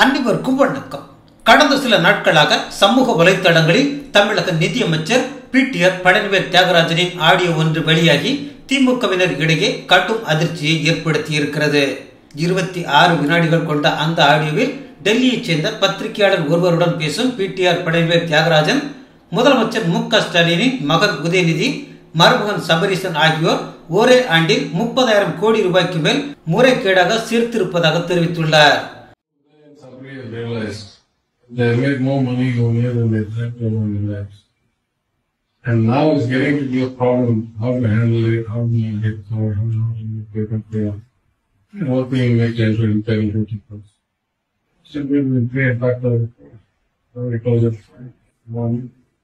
அனைவருக்கும் வணக்கம் கடந்த சில நாட்களாக சமூக வலைத்தளங்களில் தமிழக நிதியமைச்சர் பிடிஆர் பழனிவேல் தியாகராஜனின் ஆடியோ ஒன்று வெளியாகி திமுகவினர் இடையே கடும் அதிர்ச்சியை ஏற்படுத்தி இருக்கிறது இருபத்தி ஆறு வினாடிகள் கொண்ட அந்த ஆடியோவில் டெல்லியைச் சேர்ந்த பத்திரிகையாளர் ஒருவருடன் பேசும் பிடிஆர் பழனிவேல் தியாகராஜன் முதலமைச்சர் மு க ஸ்டாலினின் மகன் உதயநிதி மருமகன் சபரீசன் ஆகியோர் ஒரே ஆண்டில் முப்பதாயிரம் கோடி ரூபாய்க்கு மேல் முறைகேடாக சீர்திருப்பதாக தெரிவித்துள்ளார் Somebody has realized they made more money over here than they spent over in the labs. And now it's getting to be a problem how to handle it, how do you get covered, how do you make paper pay off. And what do you make 10, 20, 10, 50 crores. So we will pay it back to the because of one.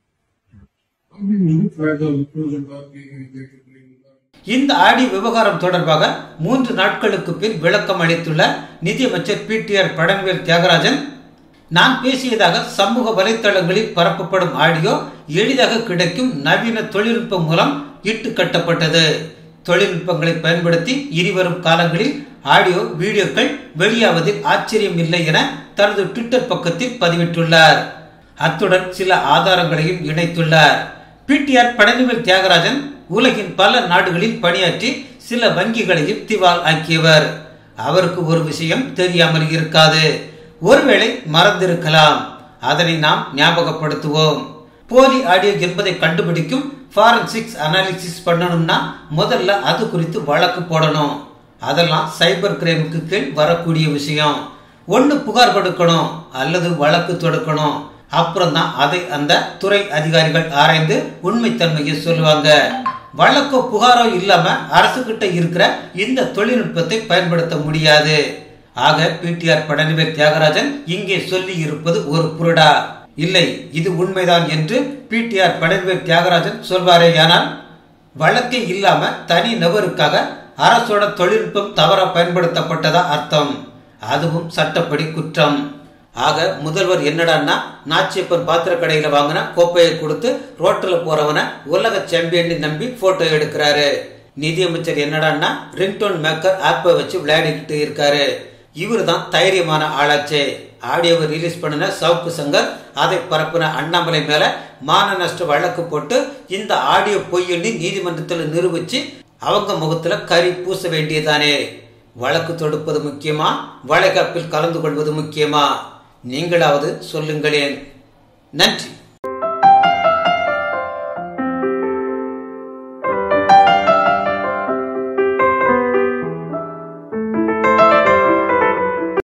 I mean, look where the little about being able to bring it back. இந்த audio விவகாரம் தொடர்பாக மூன்று நாட்களுக்கு பின் விளக்கம் அளித்துள்ள நிதியமைச்சர் PTR Palanivel Thiagarajan நான் பேசியதாக சமூக வலைத்தளங்களில் பரப்பப்படும் ஆடியோ எளிதாக கிடைக்கும் நவீன தொழில்நுட்பம் மூலம் இட்டு கட்டப்பட்டது தொழில்நுட்பங்களை பயன்படுத்தி இனிவரும் காலங்களில் ஆடியோ வீடியோக்கள் வெளியாவதில் ஆச்சரியம் இல்லை என தனது ட்விட்டர் பக்கத்தில் பதிவிட்டுள்ளார் அத்துடன் சில ஆதாரங்களையும் இணைத்துள்ளார் பிடிஆர் பழனிவேல் தியாகராஜன் உலகின் பல நாடுகளில் பணியாற்றி சில வங்கிகளையும் திவால் ஆக்கியவர் அவருக்கு ஒரு விஷயம் தெரியாமல் இருக்காது ஒருவேளை மறந்திருக்கலாம் அதனை நாம் ஞாபகப்படுத்துவோம் போலி ஆடியோ என்பதை கண்டுபிடிக்கும் ஃபாரன்சிக்ஸ் அனாலிசிஸ் பண்ணணும்னா முதல்ல அது குறித்து வழக்கு போடணும் அதெல்லாம் சைபர் கிரைமுக்கு கீழ் வரக்கூடிய விஷயம் ஒன்னு புகார் கொடுக்கணும் அல்லது வழக்கு தொடுக்கணும் அப்புறம் தான் அதை அந்த துறை அதிகாரிகள் ஆராய்ந்து உண்மைத்தன்மையை சொல்லுவாங்க வழக்கோ புகாரோ இல்லாம அரசு கிட்ட இருக்கிற இந்த தொழில்நுட்பத்தை பயன்படுத்த முடியாது ஆக பிடிஆர் பழனிவேல் தியாகராஜன் இங்கே சொல்லி இருப்பது ஒரு புருடா இல்லை இது உண்மைதான் என்று பிடிஆர் பழனிவேல் தியாகராஜன் சொல்வாரேயானால் வழக்கே இல்லாம தனி நபருக்காக அரசோட தொழில்நுட்பம் தவற பயன்படுத்தப்பட்டதா அர்த்தம் அதுவும் சட்டப்படி குற்றம் ஆக முதல்வர் என்னடான்னா நாச்சியப்பன் பாத்திர கடையில வாங்கின கோப்பையை கொடுத்து ரோட்ல போறவன உலக சாம்பியன் நம்பி போட்டோ எடுக்கிறாரு நிதியமைச்சர் என்னடான்னா ரிங்டோன் மேக்கர் ஆப்பை வச்சு விளையாடிக்கிட்டு இருக்காரு இவரு தான் தைரியமான ஆளாச்சே ஆடியோவை ரிலீஸ் பண்ணின சவுக்கு சங்கர் அதை பரப்பின அண்ணாமலை மேல மான நஷ்ட வழக்கு போட்டு இந்த ஆடியோ பொய்யண்ணி நீதிமன்றத்தில் நிரூபிச்சு அவங்க முகத்துல கறி பூச வேண்டியதானே வழக்கு தொடுப்பது முக்கியமா வளைகாப்பில் கலந்து கொள்வது முக்கியமா நீங்களாவது சொல்லுங்களேன் நன்றி